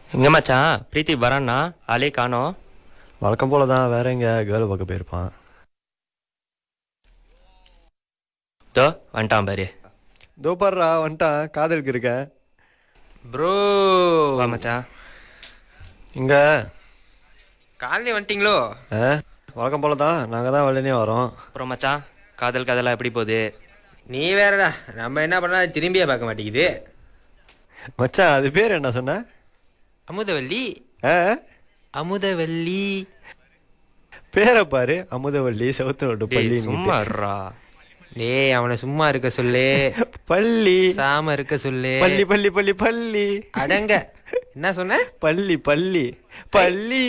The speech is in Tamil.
எங்க மச்சான் பிரீத்தி வரான்னா ஆளே காணோம் வழக்கம் போல தான் வேற எங்க கேர்ள் பார்க்க போயிருப்பான் தோ வந்துட்டான் பாரு தோ பாருடா வந்துட்டான் காதலுக்கு இருக்க ப்ரோ வா மச்சான் இங்க காலையில் வந்துட்டீங்களோ ஆ வழக்கம் போல தான் நாங்கள் தான் வெள்ளனே வரோம் அப்புறம் மச்சான் காதல் கதெல்லாம் எப்படி போகுது நீ வேறடா நம்ம என்ன பண்ணா திரும்பியே பார்க்க மாட்டேங்குது மச்சான் அது பேர் என்ன சொன்ன அமுதவல்லி ஆ அமுதவல்லி பேரை பாரு அமுதவள்ளி செவத்து நோட்டு டேய், பள்ளி சும்மா இருடா. டேய் அவனை சும்மா இருக்க சொல்லு பள்ளி சாம இருக்க சொல்லு பள்ளி பள்ளி பள்ளி பள்ளி அடங்க என்ன சொன்ன பள்ளி பள்ளி பள்ளி